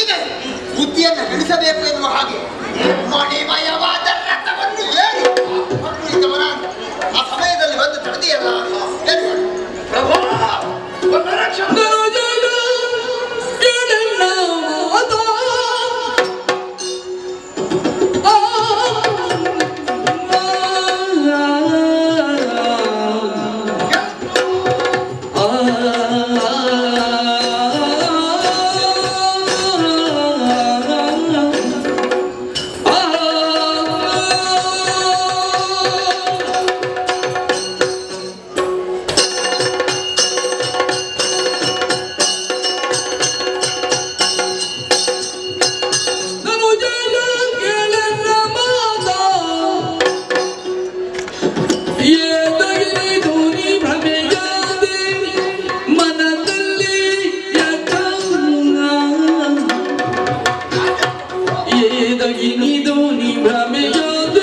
ನೀನೇ ಬುದ್ಧಿಯನ್ನು ನಡೆಸಬೇಕು ಎನ್ನುವ ಹಾಗೆ ಮಣಿಮಯವಾದ ರಥವನ್ನು ಏರಿ ಹೊರಟಿದ್ದವ ನಾನು. ಆ ಸಮಯದಲ್ಲಿ ಬಂದು ತಡೆದಿಯಲ್ಲ ಏನು ಮಾಡು? ಪ್ರಭು ಒಂದು ರಕ್ಷಣೆ ಧೋನಿ ಭ್ರಮೆಯಾದೆ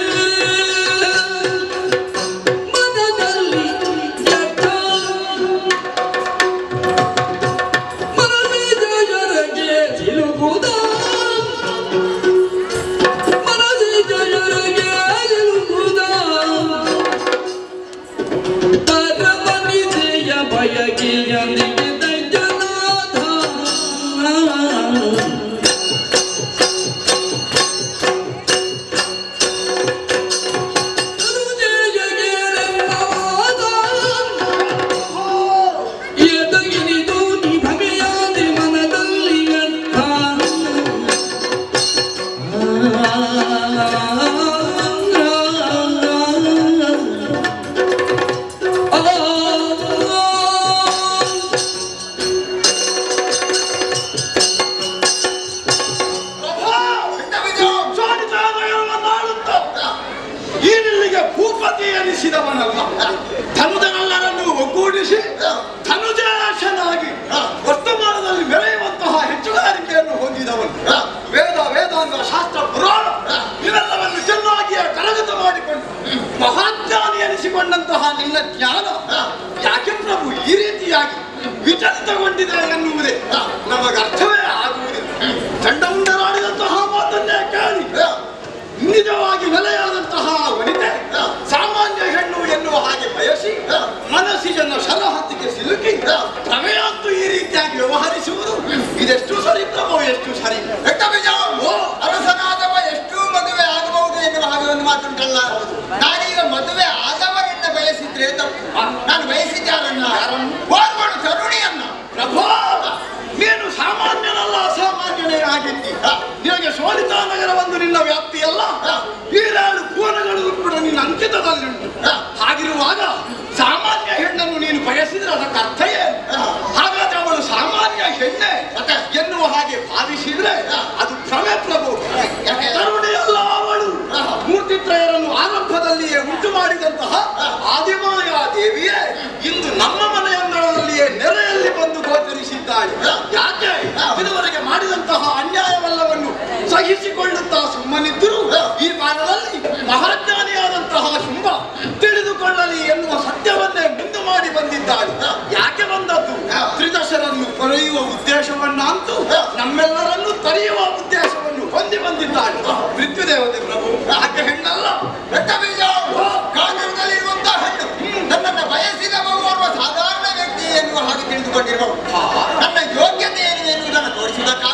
ಮನದಲ್ಲಿ ಯಥ ಮನಸ್ಸಿನ ಜೊರಗೆ ಸಿಲುಕುದ ಮನಸ್ಸಿನ ಜೊರಗೆ ಸಿಲುಕುದ ತರವನಿದೆಯ ಬಯಕೆಯೊಂದಿಗೆ ದೈತ್ಯನಾಥ ಭೂಪತಿ ಎನಿಸಿದವನಲ್ಲ ಧನುಜನೆಲ್ಲರನ್ನು ಒಗ್ಗೂಡಿಸಿ ಧನುಜಾಶನಾಗಿ ವರ್ತಮಾನದಲ್ಲಿ ಮೆರೆಯುವಂತಹ ಹೆಚ್ಚುಗಾರಿಕೆಯನ್ನು ಹೊಂದಿದವನು ವೇದ ವೇದಾಂಗ ಶಾಸ್ತ್ರ ಪುರಾಣ ಇವೆಲ್ಲವನ್ನು ಚೆನ್ನಾಗಿ ಕರಗತ ಮಾಡಿಕೊಂಡು ಮಹಾಜ್ಞಾನಿ ಎನಿಸಿಕೊಂಡಂತಹ ನಿನ್ನ ಜ್ಞಾನ ಯಾಕೆ ಪ್ರಭು ಈ ರೀತಿಯಾಗಿ ವಿಚಲಿತಗೊಂಡಿದೆ ಎನ್ನುವುದೇ ನಮಗೆ ಅರ್ಥವೇ ಆಗುವುದಿಲ್ಲ ಚಂಡಮುಂಡರಾಡಿದಂತಹ ಮಾತನ್ನೇ ಕೇಳಿ ನಿಜವಾಗಿ ನೆಲೆಯಾದಂತಹ ವನಿತೆ ಸಾಮಾನ್ಯ ಹೆಣ್ಣು ಎನ್ನುವ ಹಾಗೆ ಬಯಸಿ ಮನಸ್ಸಿನ ಶರಹತ್ತಿಗೆ ಸಿಲುಕಿ ಪ್ರಮೇಯಂತೂ ಈ ರೀತಿಯಾಗಿ ವ್ಯವಹರಿಸುವುದು ಇದೆಷ್ಟು ಸರಿ ಪ್ರಭು ಎಷ್ಟು ಸರಿ ಬೆಟ್ಟಬೀಜ ಅರಸನಾದವ ಎಷ್ಟು ಮದುವೆ ಆಗಬಹುದು ಎನ್ನುವ ಹಾಗೆ ಒಂದು ಮಾತುಂಟಲ್ಲ ನಾನೀಗ ಮದುವೆ ಆದವರನ್ನ ಬಯಸಿದ್ರೆ ತಪ್ಪು ನಾನು ಬಯಸಿದ್ದಾರನ್ನ ಓರ್ವಳು ತರುಣಿಯನ್ನ ಪ್ರಭು ನೀನು ಸಾಮಾನ್ಯನಲ್ಲ ಅಸಾಮಾನ್ಯನೇ ಆಗಿದ್ದಿ ನಿನಗೆ ಸೋಲಿತಾ ನಗರ ಒಂದು ನಿನ್ನ ವ್ಯಾಪ್ತಿಯಲ್ಲ ಈರಾಳು ಭುವನಗಳು ಕೂಡ ನಿನ್ನ ಅಂಕಿತದಲ್ಲಿಂಟು ಹಾಗಿರುವಾಗ ಸಾಮಾನ್ಯ ಹೆಣ್ಣನ್ನು ನೀನು ಬಯಸಿದ್ರೆ ಅದಕ್ಕೆ ಅರ್ಥ ಏನು ಹಾಗಾದ್ರೆ ಅವಳು ಸಾಮಾನ್ಯ ಹೆಣ್ಣೆ ಎನ್ನುವ ಹಾಗೆ ಭಾವಿಸಿದ್ರೆ ಅದು ಭ್ರಮೆ ಪ್ರಭು ತರುಣಿಯಲ್ಲ ಅವಳು ಮೂರ್ತಿತ್ರಯರನ್ನು ಆರಂಭದಲ್ಲಿಯೇ ಉಂಟು ಮಾಡಿದಂತಹ ಆದಿಮಾಯಾ ದೇವಿಯೇ ಇಂದು ನಮ್ಮ ಮನೆಯಂಗಳದಲ್ಲಿಯೇ ನೆಲೆಯಲ್ಲಿ ಬಂದು ಗೋಚರಿಸಿದ್ದಾಳೆ ಯಾಕೆ ಇದುವರೆಗೆ ಮಾಡಿದಂತಹ ಅನ್ಯಾಯವೆಲ್ಲವನ್ನು ಸಹಿಸಿಕೊಳ್ಳುತ್ತಾ ಸುಮ್ಮನಿದ್ದರೂ ಈ ಕಾಲದಲ್ಲಿ ಮಹಾಜ್ಞಾನಿಯಾದಂತಹ ಶುಂಭ ತಿಳಿದುಕೊಳ್ಳಲಿ ಎನ್ನುವ ಸತ್ಯವನ್ನೇ ಮುಂದೆ ಮಾಡಿ ಬಂದಿದ್ದಾಳೆ ಯಾಕೆ ಬಂದದ್ದು ತ್ರಿದಶರನ್ನು ಕೊರೆಯುವ ಉದ್ದೇಶವನ್ನಂತೂ ನಮ್ಮೆಲ್ಲರನ್ನು ತರೆಯುವ ಉದ್ದೇಶವನ್ನು ಹೊಂದಿ ಬಂದಿದ್ದಾಳೆ ಮೃತ್ಯುದೇವತೆ ಪ್ರಭು ಆಕೆ ಹೆಣ್ಣಲ್ಲ ಬೆಟ್ಟಬೀಜ ಕಾಂಗ್ರೆಸ್ನಲ್ಲಿರುವಂತಹ ಹೆಣ್ಣು ನನ್ನನ್ನ ಬಯಸಿದವ ಓರ್ವ ಸಾಧಾರಣ ವ್ಯಕ್ತಿ ಎನ್ನುವ ಹಾಗೆ ತಿಳಿದುಕೊಂಡಿರಬಹುದು ನನ್ನ ಯೋಗ್ಯತೆ ಏನಿದೆ ಎನ್ನುವುದನ್ನು ತೋರಿಸುವುದಕ್ಕಾಗಿ